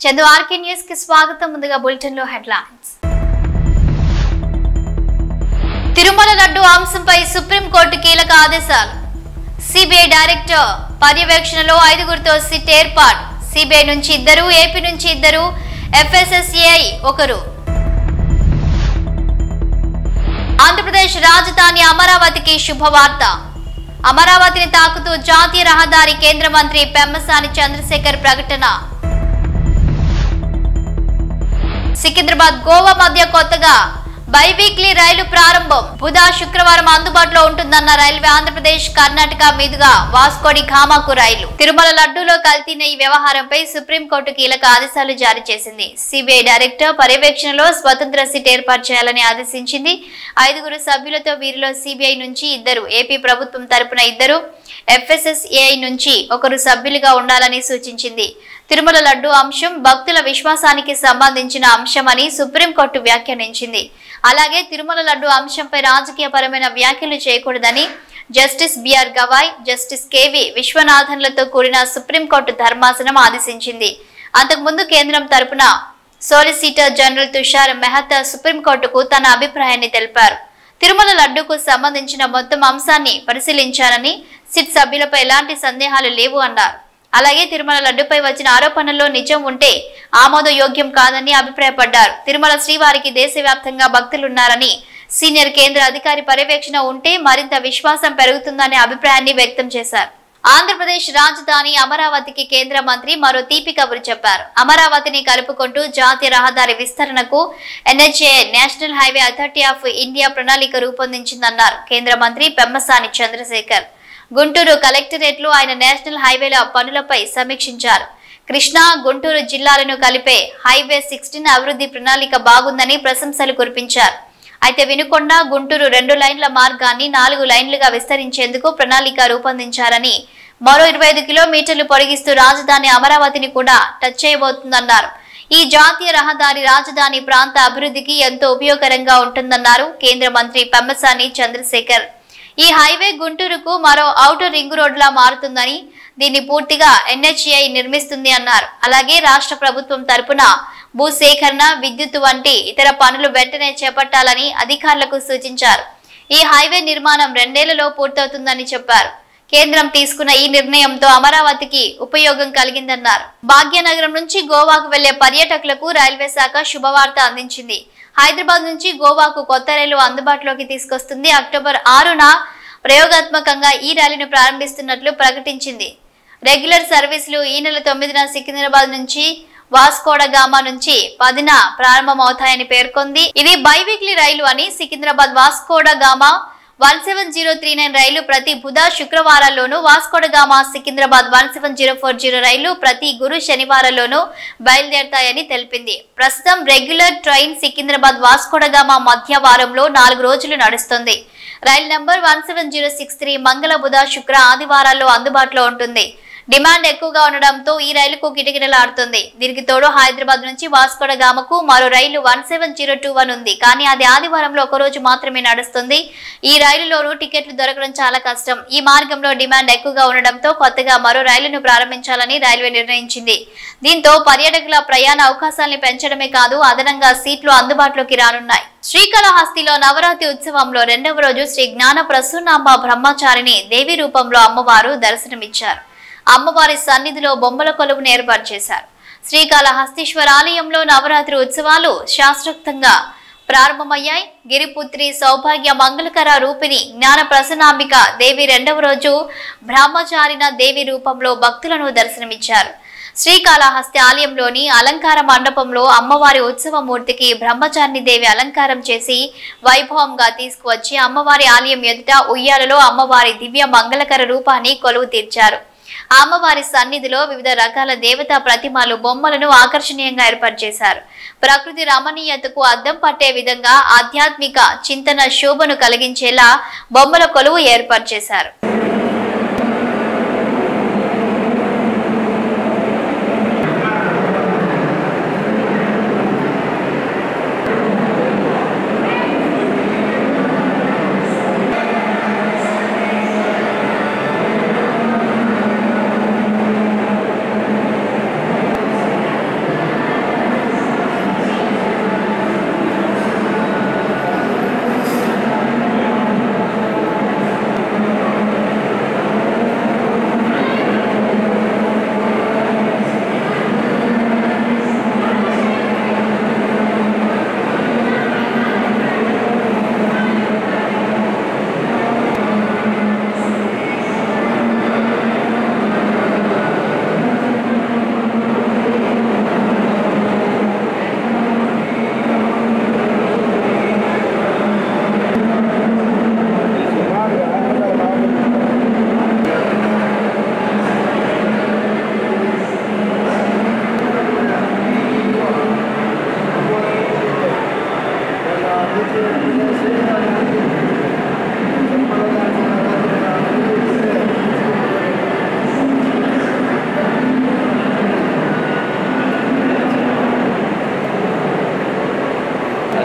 Chandu RK news కి స్వాగతం ముందుగా బులెటిన్ లో హెడ్లైన్స్ తిరుమల లడ్డు అంశంపై సుప్రీంకోర్టు కీలక ఆదేశాలు సిబిఐ డైరెక్టర్ పర్యవేక్షణలో ఐదుగురితో సిట్ ఏర్పాటు సిబిఐ నుంచి ఇద్దరు ఏపీ నుంచి ఇద్దరు ఎఫ్ఎస్ఎస్ఏఐ ఒకరు ఆంధ్రప్రదేశ్ రాజధాని అమరావతికి శుభవార్త అమరావతిని తాకుతూ జాతీయ రహదారి కేంద్ర మంత్రి పెమ్మసాని చంద్రశేఖర్ ప్రకటన సికింద్రాబాద్ గోవా మధ్య కొత్తగా బైవీక్లీ రైలు ప్రారంభం బుధ శుక్రవారం అందుబాటులో ఉంటుందన్న రైల్వే ఆంధ్రప్రదేశ్ కర్ణాటక మీదుగా వాస్కోడి ఖామాకు రైలు తిరుమల లడ్డూలో కల్తీన ఈ వ్యవహారంపై సుప్రీంకోర్టు కీలక ఆదేశాలు జారీ చేసింది సిబిఐ డైరెక్టర్ పర్యవేక్షణలో స్వతంత్ర సిట్ ఏర్పాటు చేయాలని ఆదేశించింది ఐదుగురు సభ్యులతో వీరిలో సిబిఐ నుంచి ఇద్దరు ఏపీ ప్రభుత్వం తరపున ఇద్దరు ఎఫ్ఎస్ఎస్ఏఐ నుంచి ఒకరు సభ్యులుగా ఉండాలని సూచించింది తిరుమల లడ్డు అంశం భక్తుల విశ్వాసానికి సంబంధించిన అంశమని సుప్రీంకోర్టు వ్యాఖ్యానించింది అలాగే తిరుమల లడ్డు అంశంపై రాజకీయపరమైన వ్యాఖ్యలు చేయకూడదని justice BR Gavai justice KV విశ్వనాథన్లతో కూడిన సుప్రీంకోర్టు ధర్మాసనం ఆదేశించింది అంతకుముందు కేంద్రం తరపున సోలిసిటర్ జనరల్ తుషార్ మెహతా సుప్రీంకోర్టుకు తన అభిప్రాయాన్ని తెలిపారు తిరుమల లడ్డూకు సంబంధించిన మొత్తం అంశాన్ని పరిశీలించానని సిట్ సభ్యులపై ఎలాంటి సందేహాలు లేవు అన్నారు అలాగే తిరుమల లడ్డుపై వచ్చిన ఆరోపణల్లో నిజం ఉంటే ఆమోదయోగ్యం కాదని అభిప్రాయపడ్డారు తిరుమల శ్రీవారికి దేశవ్యాప్తంగా భక్తులున్నారని సీనియర్ కేంద్ర అధికారి పర్యవేక్షణ ఉంటే మరింత విశ్వాసం పెరుగుతుందనే అభిప్రాయాన్ని వ్యక్తం చేశారు ఆంధ్రప్రదేశ్ రాజధాని అమరావతికి కేంద్ర మంత్రి మరో తీపి కబురు చెప్పారు అమరావతిని కలుపుకుంటూ జాతీయ రహదారి విస్తరణకు NHA national highway authority of India ప్రణాళిక రూపొందించిందన్నారు కేంద్ర మంత్రి పెమ్మసాని చంద్రశేఖర్ గుంటూరు కలెక్టరేట్లో ఆయన నేషనల్ హైవేల పనులపై సమీక్షించారు కృష్ణా గుంటూరు జిల్లాలను కలిపే హైవే సిక్స్టీన్ అభివృద్ధి ప్రణాళిక బాగుందని ప్రశంసలు కురిపించారు అయితే వినుకొండ గుంటూరు రెండు లైన్ల మార్గాన్ని నాలుగు లైన్లుగా విస్తరించేందుకు ప్రణాళిక రూపొందించారని మరో ఇరవై ఐదు కిలోమీటర్లు పొడిగిస్తూ రాజధాని అమరావతిని కూడా టచ్ చేయబోతుందన్నారు ఈ జాతీయ రహదారి రాజధాని ప్రాంత అభివృద్ధికి ఎంతో ఉపయోగకరంగా ఉంటుందన్నారు కేంద్ర మంత్రి పెమ్మసాని చంద్రశేఖర్ ఈ హైవే గుంటూరుకు మరో ఔటర్ రింగ్ రోడ్లా మారుతుందని దీన్ని పూర్తిగా ఎన్హెచ్ఐ నిర్మిస్తుంది అన్నారు అలాగే రాష్ట్ర ప్రభుత్వం తరపున భూసేకరణ విద్యుత్ వంటి ఇతర పనులు వెంటనే చేపట్టాలని అధికారులకు సూచించారు ఈ హైవే నిర్మాణం రెండేళ్లలో పూర్తవుతుందని చెప్పారు కేంద్రం తీసుకున్న ఈ నిర్ణయంతో అమరావతికి ఉపయోగం కలిగిందన్నారు భాగ్యనగరం నుంచి గోవాకు వెళ్లే పర్యాటకులకు రైల్వే శాఖ శుభవార్త అందించింది హైదరాబాద్ నుంచి గోవాకు కొత్త రైలు అందుబాటులోకి తీసుకొస్తుంది అక్టోబర్ ఆరున ప్రయోగాత్మకంగా ఈ రైలును ప్రారంభిస్తున్నట్లు ప్రకటించింది రెగ్యులర్ సర్వీసులు ఈ నెల తొమ్మిదిన సికింద్రాబాద్ నుంచి వాస్కోడగామా నుంచి పదిన ప్రారంభమవుతాయని పేర్కొంది ఇది బైవీక్లీ రైలు అని Secunderabad Vasco da Gama one seven zero three nine రైలు ప్రతి బుధ శుక్రవారాల్లోనూ Vasco da Gama Secunderabad one seven zero four zero రైలు ప్రతి గురు శనివారాల్లోనూ బయలుదేరతాయని తెలిపింది ప్రస్తుతం రెగ్యులర్ ట్రైన్ సికింద్రాబాద్ వాస్కోడగామా మధ్య వారంలో నాలుగు రోజులు నడుస్తుంది రైలు number one seven zero six three మంగళ బుధ శుక్ర ఆదివారాల్లో అందుబాటులో ఉంటుంది డిమాండ్ ఎక్కువగా ఉండడంతో ఈ రైలుకు కిటకిటలాడుతుంది దీనికి తోడు హైదరాబాద్ నుంచి వాస్కోడగామకు మరో రైలు one seven zero two one ఉంది కానీ అది ఆదివారంలో ఒక రోజు మాత్రమే నడుస్తుంది ఈ రైలులోనూ టికెట్లు దొరకడం చాలా కష్టం ఈ మార్గంలో డిమాండ్ ఎక్కువగా ఉండడంతో కొత్తగా మరో రైలును ప్రారంభించాలని రైల్వే నిర్ణయించింది దీంతో పర్యాటకుల ప్రయాణ అవకాశాలను పెంచడమే కాదు అదనంగా సీట్లు అందుబాటులోకి రానున్నాయి శ్రీకాళహస్తిలో నవరాత్రి ఉత్సవంలో రెండవ రోజు శ్రీ జ్ఞాన ప్రసూనాంబ బ్రహ్మచారిని దేవి రూపంలో అమ్మవారు దర్శనమిచ్చారు అమ్మవారి సన్నిధిలో బొమ్మల కొలువును ఏర్పాటు చేశారు శ్రీకాళహస్తీశ్వర ఆలయంలో నవరాత్రి ఉత్సవాలు శాస్త్రోక్తంగా ప్రారంభమయ్యాయి గిరిపుత్రి సౌభాగ్య మంగళకర రూపిణి జ్ఞాన ప్రసన్నాంబిక దేవి రెండవ రోజు బ్రహ్మచారిన దేవి రూపంలో భక్తులను దర్శనమిచ్చారు శ్రీకాళహస్తి ఆలయంలోని అలంకార మండపంలో అమ్మవారి ఉత్సవ మూర్తికి బ్రహ్మచారిణి దేవి అలంకారం చేసి వైభవంగా తీసుకువచ్చి అమ్మవారి ఆలయం ఎదుట ఉయ్యాలలో అమ్మవారి దివ్య మంగళకర రూపాన్ని కొలువు తీర్చారు ఆ అమ్మవారి సన్నిధిలో వివిధ రకాల దేవతా ప్రతిమలు బొమ్మలను ఆకర్షణీయంగా ఏర్పాటు చేశారు ప్రకృతి రమణీయతకు అద్దం పట్టే విధంగా ఆధ్యాత్మిక చింతన శోభను కలిగించేలా బొమ్మల కొలువు ఏర్పాటు చేశారు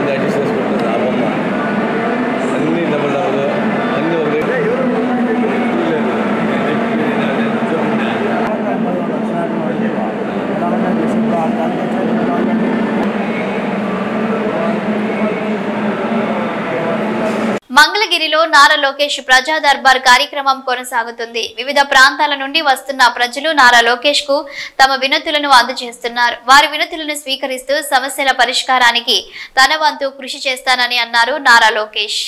మంది అడ్జస్ట్ చేసుకుంటారు ఆ బొమ్మ అన్ని డబుల్ డబుల్ అన్ని ఒకటే లేదు. మంగళగిరిలో నారా లోకేష్ ప్రజా దర్బార్ కార్యక్రమం కొనసాగుతుంది వివిధ ప్రాంతాల నుండి వస్తున్న ప్రజలు నారా లోకేష్ కు తమ వినతులను అందజేస్తున్నారు వారి వినతులను స్వీకరిస్తూ సమస్యల పరిష్కారానికి తన వంతు కృషి చేస్తానని అన్నారు నారా లోకేష్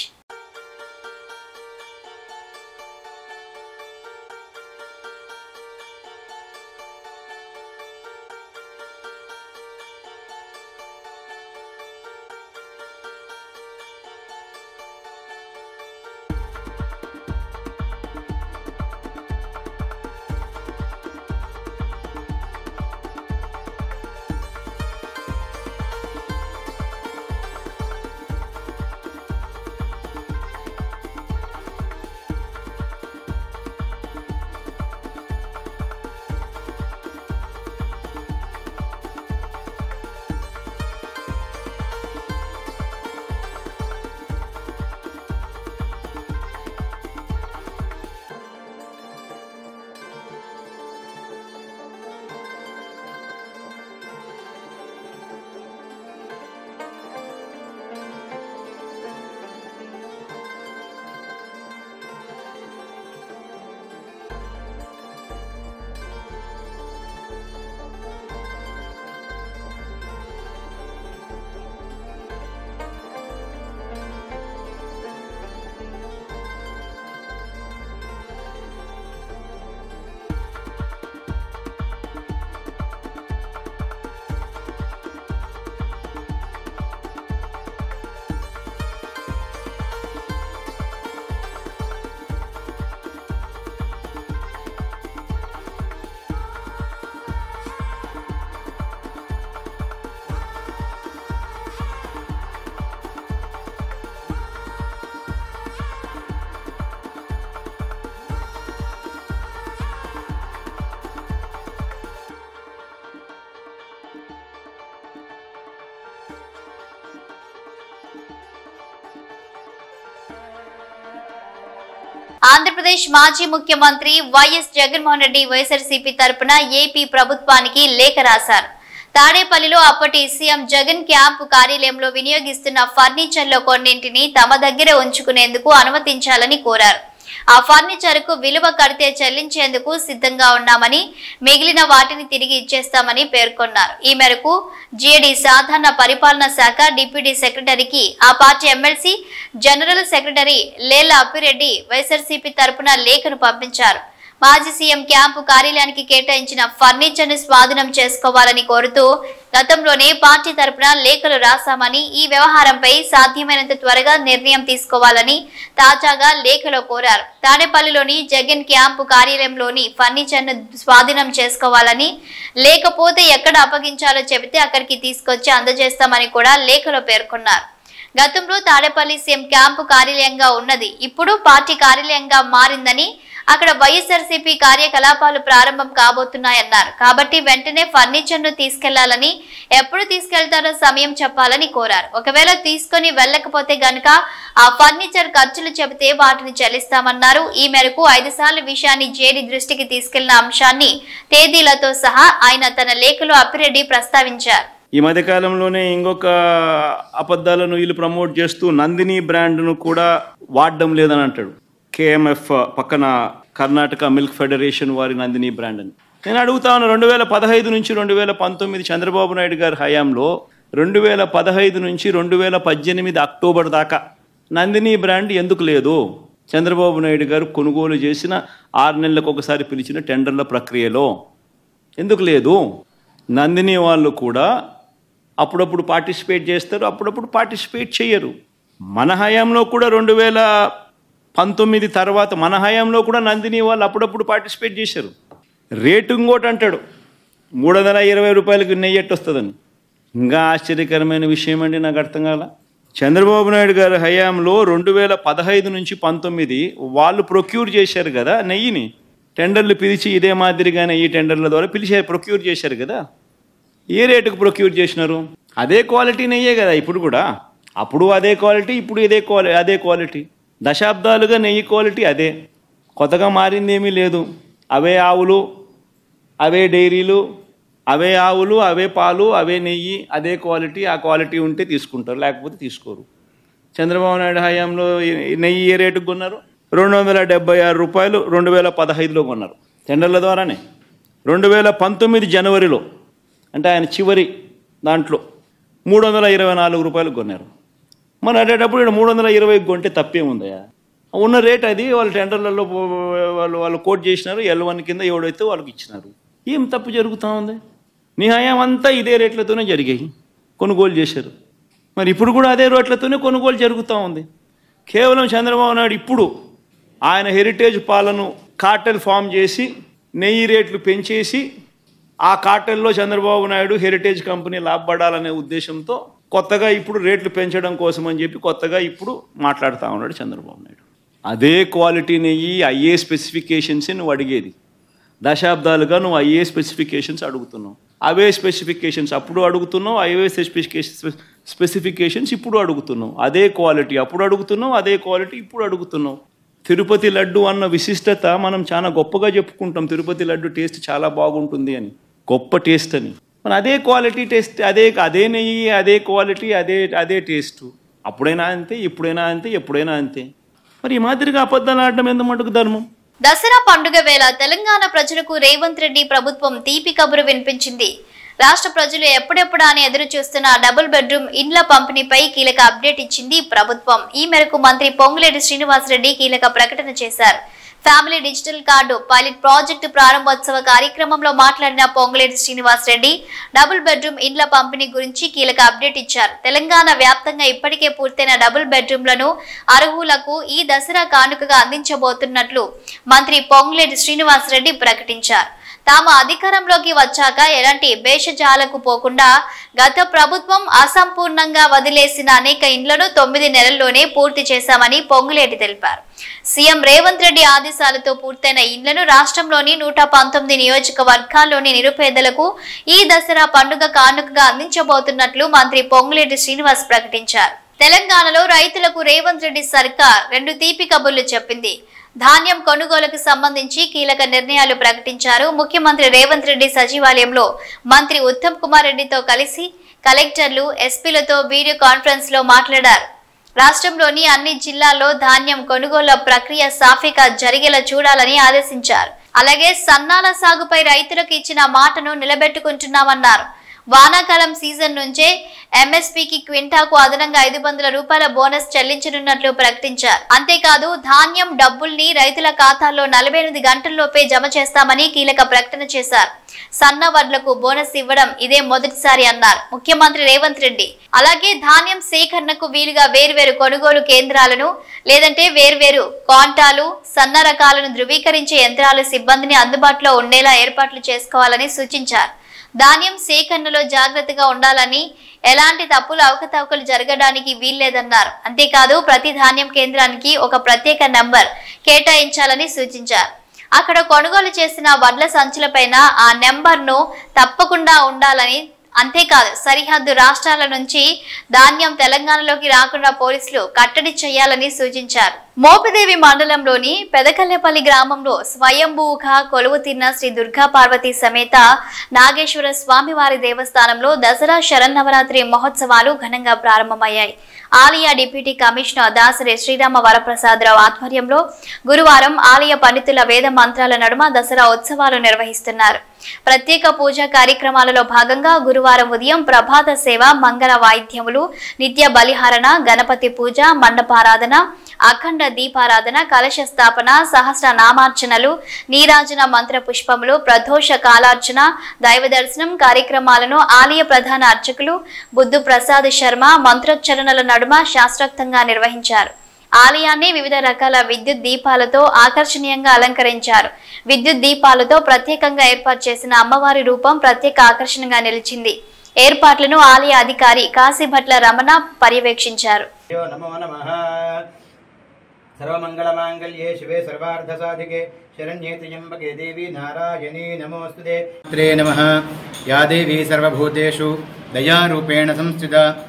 ఆంధ్రప్రదేశ్ మాజీ ముఖ్యమంత్రి వైఎస్ జగన్మోహన్ రెడ్డి వైఎస్ఆర్సీపీ తరపున ఏపీ ప్రభుత్వానికి లేఖ రాశారు తాడేపల్లిలో అప్పటి సీఎం జగన్ క్యాంపు కార్యాలయంలో వినియోగిస్తున్న ఫర్నిచర్ లో కొన్నింటిని తమ దగ్గరే ఉంచుకునేందుకు అనుమతించాలని కోరారు ఆ ఫర్నిచర్ కు విలువ కడితే చెల్లించేందుకు సిద్ధంగా ఉన్నామని మిగిలిన వాటిని తిరిగి ఇచ్చేస్తామని పేర్కొన్నారు ఈ మేరకు జిఏడి సాధారణ పరిపాలన శాఖ డిప్యూటీ సెక్రటరీకి ఆ party MLC general secretary Lela Appireddy YSRCP తరపున లేఖను పంపించారు మాజీ సీఎం క్యాంపు కార్యాలయానికి కేటాయించిన ఫర్నిచర్ ను స్వాధీనం చేసుకోవాలని కోరుతూ గతంలోనే పార్టీ తరపున లేఖలు రాశామని ఈ వ్యవహారంపై సాధ్యమైనంత త్వరగా నిర్ణయం తీసుకోవాలని తాజాగా లేఖలో కోరారు తాడేపల్లిలోని జగన్ క్యాంపు కార్యాలయంలోని ఫర్నిచర్ ను స్వాధీనం చేసుకోవాలని లేకపోతే ఎక్కడ అప్పగించాలో చెబితే అక్కడికి తీసుకొచ్చి అందజేస్తామని కూడా లేఖలో పేర్కొన్నారు గతంలో తాడేపల్లి సీఎం క్యాంపు కార్యాలయంగా ఉన్నది ఇప్పుడు పార్టీ కార్యాలయంగా మారిందని అక్కడ వైఎస్ఆర్సీపీ కార్యకలాపాలు ప్రారంభం కాబోతున్నాయన్నారు కాబట్టి వెంటనే ఫర్నిచర్ ను తీసుకెళ్లాలని ఎప్పుడు తీసుకెళ్తారో సమయం చెప్పాలని కోరారు ఒకవేళ తీసుకొని వెళ్ళకపోతే గనుక ఆ ఫర్నిచర్ ఖర్చులు చెబితే వాటిని చెల్లిస్తామన్నారు ఈ మేరకు ఐదు సార్లు విషయాన్ని జేడి దృష్టికి తీసుకెళ్లిన అంశాన్ని తేదీలతో సహా ఆయన తన లేఖలో అప్పిరెడ్డి ప్రస్తావించారు ఈ మధ్య కాలంలోనే ఇంకొక అబద్ధాలను వీళ్ళు ప్రమోట్ చేస్తూ నందిని బ్రాండ్ను కూడా వాడడం లేదని అంటాడు కేఎంఎఫ్ పక్కన కర్ణాటక మిల్క్ ఫెడరేషన్ వారి నందిని బ్రాండ్ అని నేను అడుగుతాను రెండు వేల పదహైదు నుంచి రెండు వేల పంతొమ్మిది చంద్రబాబు నాయుడు గారి హయాంలో రెండు వేల పదహైదు నుంచి రెండు వేల పద్దెనిమిది అక్టోబర్ దాకా నందిని బ్రాండ్ ఎందుకు లేదు చంద్రబాబు నాయుడు గారు కొనుగోలు చేసిన ఆరు నెలలకు ఒకసారి పిలిచిన టెండర్ల ప్రక్రియలో ఎందుకు లేదు నందిని వాళ్ళు కూడా అప్పుడప్పుడు పార్టిసిపేట్ చేస్తారు అప్పుడప్పుడు పార్టిసిపేట్ చేయరు మన హయాంలో కూడా రెండు వేల పంతొమ్మిది తర్వాత మన హయాంలో కూడా నందిని వాళ్ళు అప్పుడప్పుడు పార్టిసిపేట్ చేశారు రేటు ఇంకోటి అంటాడు మూడు వందల ఇరవై రూపాయలకి నెయ్యి ఎట్టు వస్తుందని ఇంకా ఆశ్చర్యకరమైన విషయం అండి నాకు అర్థం కాల చంద్రబాబు నాయుడు గారి హయాంలో రెండు వేల పదహైదు నుంచి పంతొమ్మిది వాళ్ళు ప్రొక్యూర్ చేశారు కదా నెయ్యిని టెండర్లు పిలిచి ఇదే మాదిరిగానే ఈ టెండర్ల ద్వారా పిలిచి ప్రొక్యూర్ చేశారు కదా ఏ రేటుకు ప్రొక్యూర్ చేసినారు అదే క్వాలిటీ నెయ్యే కదా ఇప్పుడు కూడా అప్పుడు అదే క్వాలిటీ ఇప్పుడు ఇదే క్వాలి అదే క్వాలిటీ దశాబ్దాలుగా నెయ్యి క్వాలిటీ అదే కొత్తగా మారింది ఏమీ లేదు అవే ఆవులు అవే డైరీలు అవే ఆవులు అవే పాలు అవే నెయ్యి అదే క్వాలిటీ ఆ క్వాలిటీ ఉంటే తీసుకుంటారు లేకపోతే తీసుకోరు చంద్రబాబు నాయుడు హయాంలో ఈ నెయ్యి ఏ రేటుకు కొన్నారు రెండు వందల డెబ్బై ఆరు రూపాయలు రెండు వేల పదహైదులో కొన్నారు టెండర్ల ద్వారానే రెండు వేల పంతొమ్మిది జనవరిలో అంటే ఆయన చివరి దాంట్లో మూడు వందల ఇరవై నాలుగు రూపాయలు కొన్నారు మరి అటేటప్పుడు ఇక్కడ మూడు వందల ఇరవై కొంటే తప్పేముందయ్యా ఉన్న రేట్ అది వాళ్ళు టెండర్లలో పో- వాళ్ళు వాళ్ళు కోట్ చేసినారు ఎల్ వన్ కింద ఎవడైతే వాళ్ళకి ఇచ్చినారు ఏం తప్పు జరుగుతూ ఉంది నీ హయాం అంతా ఇదే రేట్లతోనే జరిగాయి కొనుగోలు చేశారు మరి ఇప్పుడు కూడా అదే రేట్లతోనే కొనుగోలు జరుగుతూ ఉంది కేవలం చంద్రబాబు నాయుడు ఇప్పుడు ఆయన హెరిటేజ్ పాలను కార్టెల్ ఫామ్ చేసి నెయ్యి రేట్లు పెంచేసి ఆ కార్టెల్లో చంద్రబాబు నాయుడు హెరిటేజ్ కంపెనీ లాభపడాలనే ఉద్దేశంతో కొత్తగా ఇప్పుడు రేట్లు పెంచడం కోసం అని చెప్పి కొత్తగా ఇప్పుడు మాట్లాడుతూ ఉన్నాడు చంద్రబాబు నాయుడు అదే క్వాలిటీ నెయ్యి అయ్యే స్పెసిఫికేషన్సే నువ్వు అడిగేది దశాబ్దాలుగా నువ్వు అయ్యే స్పెసిఫికేషన్స్ అడుగుతున్నావు అవే స్పెసిఫికేషన్స్ అప్పుడు అడుగుతున్నావు అవే స్పెసిఫికేషన్ స్పెసిఫికేషన్స్ ఇప్పుడు అడుగుతున్నావు అదే క్వాలిటీ అప్పుడు అడుగుతున్నావు అదే క్వాలిటీ ఇప్పుడు అడుగుతున్నావు తిరుపతి లడ్డు అన్న విశిష్టత మనం చాలా గొప్పగా చెప్పుకుంటాం తిరుపతి లడ్డు టేస్ట్ చాలా బాగుంటుంది అని గొప్ప టేస్ట్ అని మన అదే క్వాలిటీ టేస్ట్ అదే అదే నెయ్యి అదే క్వాలిటీ అదే అదే టేస్ట్ అప్పుడైనా అంతే ఇప్పుడైనా అంతే ఎప్పుడైనా అంతే మరి ఈ మాదిరిగా అబద్ధాలు ఆడడం ఎంత మటుకు ధర్మం దసరా పండుగ వేళ తెలంగాణ ప్రజలకు రేవంత్ రెడ్డి ప్రభుత్వం తీపి కబురు వినిపించింది రాష్ట్ర ప్రజలు ఎప్పుడెప్పుడా అని ఎదురు చూస్తున్న డబుల్ బెడ్రూమ్ ఇండ్ల పంపిణీపై కీలక అప్డేట్ ఇచ్చింది ప్రభుత్వం ఈ మేరకు మంత్రి పొంగులేటి శ్రీనివాసరెడ్డి కీలక ప్రకటన చేశారు family digital card pilot project ప్రారంభోత్సవ కార్యక్రమంలో మాట్లాడిన పొంగులేటి శ్రీనివాసరెడ్డి డబుల్ బెడ్రూమ్ ఇండ్ల పంపిణీ గురించి కీలక అప్డేట్ ఇచ్చారు తెలంగాణ వ్యాప్తంగా ఇప్పటికే పూర్తయిన డబుల్ బెడ్రూమ్లను అర్హులకు ఈ దసరా కానుకగా అందించబోతున్నట్లు మంత్రి పొంగులేటి శ్రీనివాసరెడ్డి ప్రకటించారు తాము అధికారంలోకి వచ్చాక ఎలాంటి భేషజాలకు పోకుండా గత ప్రభుత్వం అసంపూర్ణంగా వదిలేసిన అనేక ఇండ్లను తొమ్మిది నెలల్లోనే పూర్తి చేశామని పొంగులేటి తెలిపారు సీఎం రేవంత్ రెడ్డి ఆదేశాలతో పూర్తయిన ఇండ్లను రాష్ట్రంలోని నూట పంతొమ్మిది నియోజకవర్గాల్లోని నిరుపేదలకు ఈ దసరా పండుగ కానుకగా అందించబోతున్నట్లు మంత్రి పొంగులేటి శ్రీనివాస్ ప్రకటించారు తెలంగాణలో రైతులకు రేవంత్ రెడ్డి సర్కార్ రెండు తీపి కబుర్లు చెప్పింది ధాన్యం కొనుగోలుకు సంబంధించి కీలక నిర్ణయాలు ప్రకటించారు ముఖ్యమంత్రి రేవంత్ రెడ్డి సచివాలయంలో మంత్రి ఉత్తమ్ కుమార్ రెడ్డితో కలిసి కలెక్టర్లు ఎస్పీలతో వీడియో కాన్ఫరెన్స్ లో మాట్లాడారు రాష్ట్రంలోని అన్ని జిల్లాల్లో ధాన్యం కొనుగోళ్ల ప్రక్రియ సాఫీగా జరిగేలా చూడాలని ఆదేశించారు అలాగే సన్నాల సాగుపై రైతులకు ఇచ్చిన మాటను నిలబెట్టుకుంటున్నామన్నారు వానాకాలం సీజన్ నుంచే ఎంఎస్పీకి క్వింటాకు అదనంగా ఐదు వందల రూపాయల బోనస్ చెల్లించనున్నట్లు ప్రకటించారు అంతేకాదు ధాన్యం డబ్బుల్ని రైతుల ఖాతాల్లో నలభై ఎనిమిది గంటల్లోపే జమ చేస్తామని కీలక ప్రకటన చేశారు సన్న వడ్లకు బోనస్ ఇవ్వడం ఇదే మొదటిసారి అన్నారు ముఖ్యమంత్రి రేవంత్ రెడ్డి అలాగే ధాన్యం సేకరణకు వీలుగా వేర్వేరు కొనుగోలు కేంద్రాలను లేదంటే వేర్వేరు కాంటాలు సన్న రకాలను ధృవీకరించే యంత్రాల సిబ్బందిని అందుబాటులో ఉండేలా ఏర్పాట్లు చేసుకోవాలని సూచించారు ధాన్యం సేకరణలో జాగ్రత్తగా ఉండాలని ఎలాంటి తప్పులు అవకతవకలు జరగడానికి వీల్లేదన్నారు అంతేకాదు ప్రతి ధాన్యం కేంద్రానికి ఒక ప్రత్యేక నంబర్ కేటాయించాలని సూచించారు అక్కడ కొనుగోలు చేసిన వడ్ల సంచులపైన ఆ నెంబర్ను తప్పకుండా ఉండాలని అంతేకాదు సరిహద్దు రాష్ట్రాల నుంచి ధాన్యం తెలంగాణలోకి రాకుండా పోలీసులు కట్టడి చేయాలని సూచించారు మోపిదేవి మండలంలోని పెదకల్లెపల్లి గ్రామంలో స్వయంభూగా కొలువు తిన్న శ్రీ దుర్గా పార్వతి సమేత నాగేశ్వర స్వామివారి దేవస్థానంలో దసరా శరన్నవరాత్రి మహోత్సవాలు ఘనంగా ప్రారంభమయ్యాయి ఆలయ డిప్యూటీ కమిషనర్ దాసరి శ్రీరామ వరప్రసాదరావు ఆధ్వర్యంలో గురువారం ఆలయ పండితుల వేద మంత్రాల నడుమ దసరా ఉత్సవాలు నిర్వహిస్తున్నారు ప్రత్యేక పూజా కార్యక్రమాలలో భాగంగా గురువారం ఉదయం ప్రభాత సేవ మంగళ వాయిద్యములు నిత్య బలిహరణ గణపతి పూజ మండపారాధన అఖండ దీపారాధన కలశ స్థాపన సహస్ర నామార్చనలు నీరాజన మంత్ర పుష్పములు ప్రదోష కాలార్చన దైవ దర్శనం కార్యక్రమాలను ఆలయ ప్రధాన అర్చకులు బుద్ధు ప్రసాద్ శర్మ మంత్రోచ్చరణల నడుమ శాస్త్రోక్తంగా నిర్వహించారు ఆలయాన్ని వివిధ రకాల విద్యుత్ దీపాలతో ఆకర్షణీయంగా అలంకరించారు విద్యుత్ దీపాలతో ప్రత్యేకంగా ఏర్పాటు చేసిన అమ్మవారి రూపం ప్రత్యేక ఆకర్షణగా నిలిచింది ఏర్పాట్లను ఆలయ అధికారి కాశీభట్ల రమణ పర్యవేక్షించారు यो नमो नमः सर्वमङ्गलमाङ्गल्ये शिवे सर्वार्धसाधिके शरण्ये त्र्यम्बके देवी नारायणी नमोऽस्तु ते नमः या देवी सर्वभूतेषु दयारूपेण संस्थिता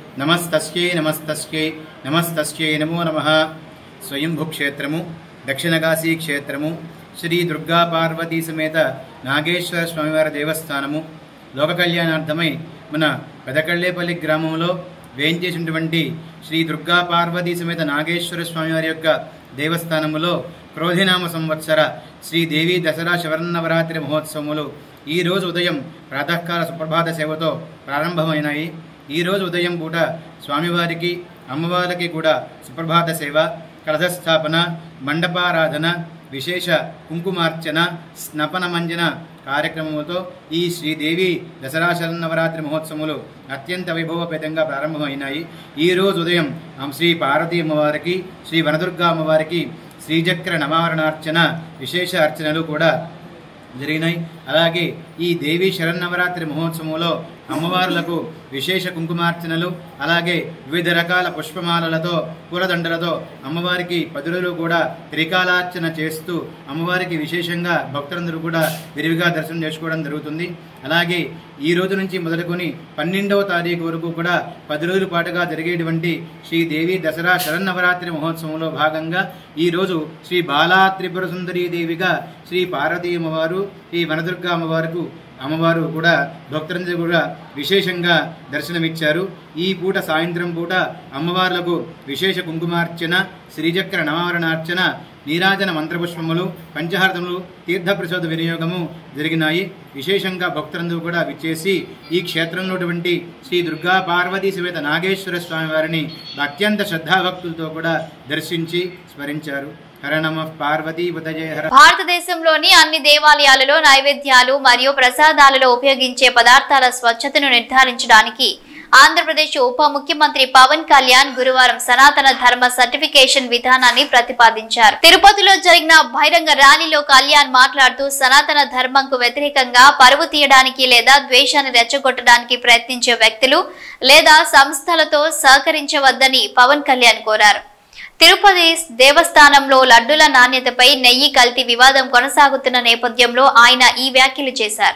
నమస్తస్యై నమస్తస్యై నమస్తస్యై నమో నమ స్వయంభుక్షేత్రము దక్షిణకాశీ క్షేత్రము శ్రీ దుర్గా పార్వతీ సమేత నాగేశ్వర స్వామివారి దేవస్థానము లోక కళ్యాణార్థమై మన పెదకళ్ళేపల్లి గ్రామంలో వేయించేసినటువంటి శ్రీ దుర్గా పార్వతీ సమేత నాగేశ్వర స్వామివారి యొక్క దేవస్థానములో క్రోధినామ సంవత్సర శ్రీ దేవి దసరా శవరన్నవరాత్రి మహోత్సవములు ఈ రోజు ఉదయం ప్రాతకాల సుప్రభాత సేవతో ప్రారంభమైనాయి ఈ రోజు ఉదయం పూట స్వామివారికి అమ్మవారికి కూడా సుప్రభాత సేవ కలశస్థాపన మండపారాధన విశేష కుంకుమార్చన స్నపన మంజన కార్యక్రమముతో ఈ శ్రీదేవి దసరా శరన్నవరాత్రి మహోత్సవములు అత్యంత వైభవపేతంగా ప్రారంభమైనాయి ఈ రోజు ఉదయం ఆ శ్రీ పార్వతీ అమ్మవారికి శ్రీ వనదుర్గా అమ్మవారికి శ్రీచక్ర నవారణార్చన విశేష అర్చనలు కూడా జరిగినాయి అలాగే ఈ దేవి శరన్నవరాత్రి మహోత్సవంలో అమ్మవారులకు విశేష కుంకుమార్చనలు అలాగే వివిధ రకాల పుష్పమాలలతో పూలదండలతో అమ్మవారికి పది రోజులు కూడా త్రికాలార్చన చేస్తూ అమ్మవారికి విశేషంగా భక్తులందరూ కూడా విరివిగా దర్శనం చేసుకోవడం జరుగుతుంది అలాగే ఈ రోజు నుంచి మొదలుకొని పన్నెండవ తారీఖు వరకు కూడా పది రోజుల పాటుగా జరిగేటువంటి శ్రీ దేవి దసరా శరన్నవరాత్రి మహోత్సవంలో భాగంగా ఈ రోజు శ్రీ బాలా త్రిపుర సుందరీ దేవిగా శ్రీ పార్వతీ అమ్మవారు ఈ వనదుర్గా అమ్మవారికి అమ్మవారు కూడా భక్తులందరూ కూడా విశేషంగా దర్శనమిచ్చారు ఈ పూట సాయంత్రం పూట అమ్మవార్లకు విశేష కుంకుమార్చన శ్రీచక్ర నవారణార్చన నీరాజన మంత్రపుష్పములు పంచహారతములు తీర్థప్రసాద వినియోగము జరిగినాయి విశేషంగా భక్తులందరూ కూడా విచ్చేసి ఈ క్షేత్రంలోటువంటి శ్రీ దుర్గా పార్వతీ సమేత నాగేశ్వర స్వామి వారిని అత్యంత శ్రద్ధాభక్తులతో కూడా దర్శించి స్మరించారు హర నమ పార్వతీ పతజయ హర భారతదేశంలోని అన్ని దేవాలయాలలో నైవేద్యాలు మరియు ప్రసాదాలలో ఉపయోగించే పదార్థాల స్వచ్ఛతను నిర్ధారించడానికి ఆంధ్రప్రదేశ్ ఉప ముఖ్యమంత్రి పవన్ కళ్యాణ్ గురువారం సనాతన ధర్మ సర్టిఫికేషన్ విధానాన్ని ప్రతిపాదించారు తిరుపతిలో జరిగిన బహిరంగ ర్యాలీలో కళ్యాణ్ మాట్లాడుతూ సనాతన ధర్మంకు వ్యతిరేకంగా పరువు తీయడానికి లేదా ద్వేషాన్ని రెచ్చగొట్టడానికి ప్రయత్నించే వ్యక్తులు లేదా సంస్థలతో సహకరించవద్దని పవన్ కళ్యాణ్ కోరారు తిరుపతి దేవస్థానంలో లడ్డుల నాణ్యతపై నెయ్యి కల్తీ వివాదం కొనసాగుతున్న నేపథ్యంలో ఆయన ఈ వ్యాఖ్యలు చేశారు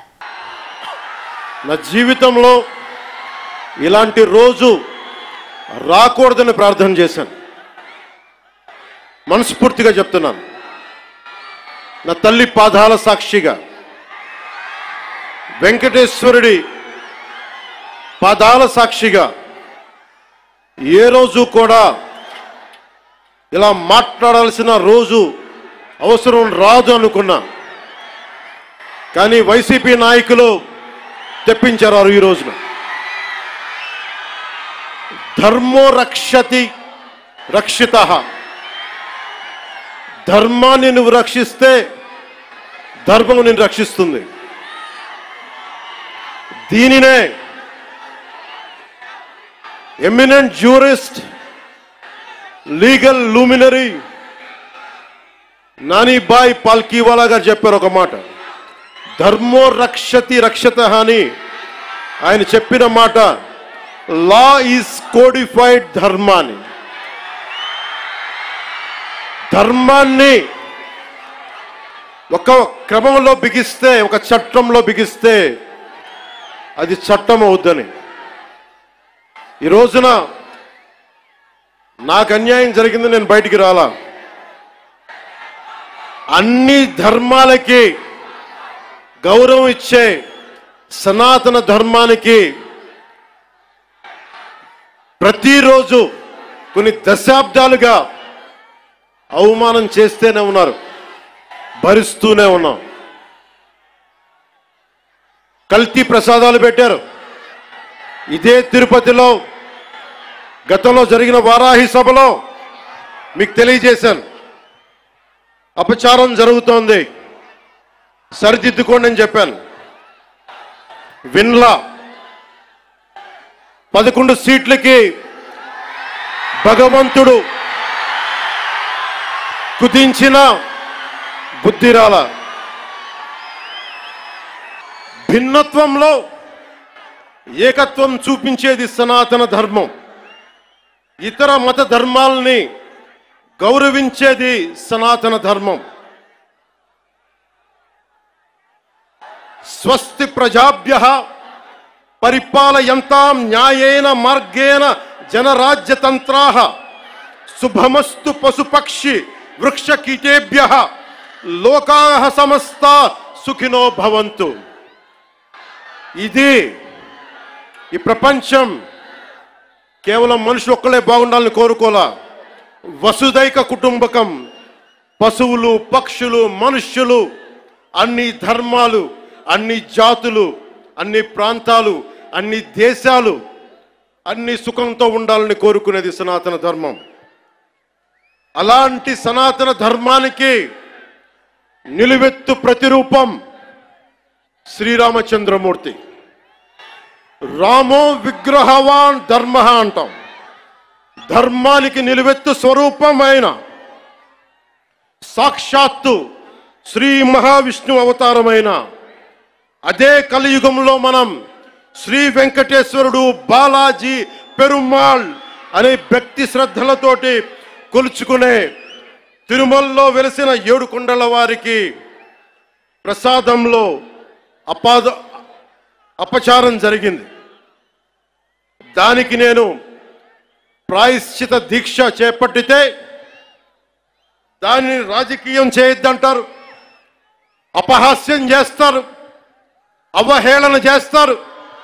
నా జీవితంలో ఇలాంటి రోజు రాకూడదని ప్రార్థన చేశాను మనస్ఫూర్తిగా చెప్తున్నాను నా తల్లి పాదాల సాక్షిగా వెంకటేశ్వరుడి పాదాల సాక్షిగా ఏ రోజు కూడా ఇలా మాట్లాడాల్సిన రోజు అవసరం రాదు అనుకున్నా కానీ వైసీపీ నాయకులు తెప్పించారు ఈ రోజున ధర్మో రక్షతి రక్షిత ధర్మాన్ని నువ్వు రక్షిస్తే ధర్మం నిన్ను రక్షిస్తుంది దీనినే eminent jurist legal luminary Nanibhai Palkhivala గారు చెప్పారు ఒక మాట ధర్మో రక్షతి రక్షత అని ఆయన చెప్పిన మాట లా ఈజ్ కోడిఫైడ్ ధర్మాన్ని ధర్మాన్ని ఒక క్రమంలో బిగిస్తే ఒక చట్టంలో బిగిస్తే అది చట్టం అవుద్దని ఈ రోజున నాకు అన్యాయం జరిగింది నేను బయటికి రాలా అన్ని ధర్మాలకి గౌరవం ఇచ్చే సనాతన ధర్మానికి ప్రతిరోజు కొన్ని దశాబ్దాలుగా అవమానం చేస్తూనే ఉన్నారు భరిస్తూనే ఉన్నాం కల్తీ ప్రసాదాలు పెట్టారు ఇదే తిరుపతిలో గతంలో జరిగిన వారాహి సభలో మీకు తెలియజేశాను అపచారం జరుగుతోంది సరిదిద్దుకోండి అని చెప్పాను విన్లా పదకొండు సీట్లకి భగవంతుడు కుదించిన బుద్ధిరాల భిన్నత్వంలో ఏకత్వం చూపించేది సనాతన ధర్మం ఇతర మత ధర్మాలని గౌరవించేది సనాతన ధర్మం స్వస్తి ప్రజాభ్య పరిపాలయంతాం న్యాయేన మార్గేణ జనరాజ్యతంత్రా శుభమస్తు పశుపక్షి వృక్ష కీటేభ్య లోకా సమస్త సుఖినో భవంతు ఇది ఈ ప్రపంచం కేవలం మనిషి ఒక్కలే బాగుండాలని కోరుకోలా వసుదైక కుటుంబకం పశువులు పక్షులు మనుష్యులు అన్ని ధర్మాలు అన్ని జాతులు అన్ని ప్రాంతాలు అన్ని దేశాలు అన్ని సుఖంతో ఉండాలని కోరుకునేది సనాతన ధర్మం అలాంటి సనాతన ధర్మానికి నిలువెత్తు ప్రతిరూపం శ్రీరామచంద్రమూర్తి రామో విగ్రహవాన్ ధర్మ అంటాం ధర్మానికి నిలువెత్తు స్వరూపమైన సాక్షాత్తు శ్రీ మహావిష్ణు అవతారమైన అదే కలియుగంలో మనం శ్రీ వెంకటేశ్వరుడు బాలాజీ పెరుమాళ్ అనే భక్తి శ్రద్ధలతోటి కొలుచుకునే తిరుమలలో వెలిసిన ఏడు కొండల వారికి ప్రసాదంలో అపాద అపచారం జరిగింది దానికి నేను ప్రాయశ్చిత దీక్ష చేపట్టితే దానిని రాజకీయం చేయొద్దంటారు అపహాస్యం చేస్తారు అవహేళన చేస్తారు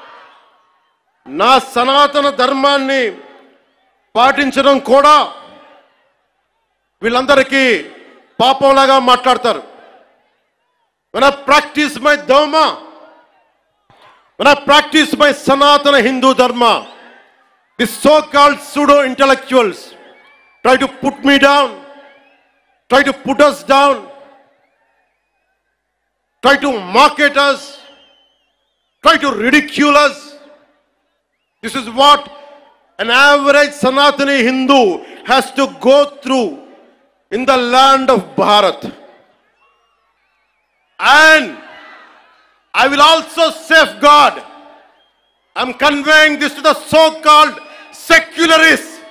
నా సనాతన ధర్మాన్ని పాటించడం కూడా వీళ్ళందరికీ పాపంలాగా మాట్లాడతారు when I practice my dharma, when I practice my Sanatana Hindu dharma, the so-called pseudo-intellectuals try to put me down, try to put us down, try to mock at us, try to ridicule us. This is what an average Sanatani Hindu has to go through in the land of Bharat. And I will also safeguard. I'm conveying this to the so-called secularists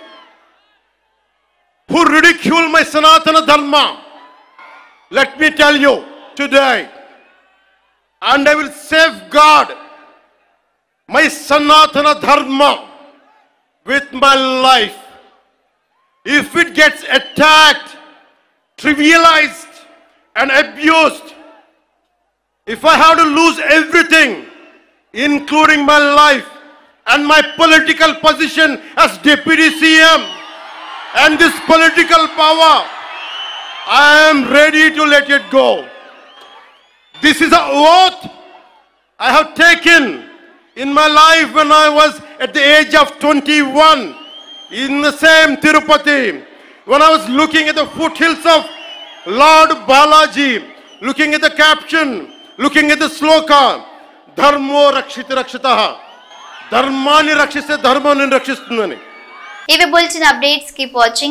who ridicule my Sanatana Dharma. Let me tell you today, and I will safeguard my Sanatana Dharma with my life. If it gets attacked, trivialized, and abused, if I have to lose everything, including my life and my political position as deputy CM and this political power, I am ready to let it go. This is a oath I have taken in my life when I was at the age of 21 in the same Tirupati, when I was looking at the foothills of Lord Balaji, looking at the caption, looking at the sloka, ధర్మో రక్షిత రక్షిత ధర్మాన్ని రక్షిస్తే ధర్మాన్ని రక్షిస్తుందని ఇవి బుల్చిన updates keep watching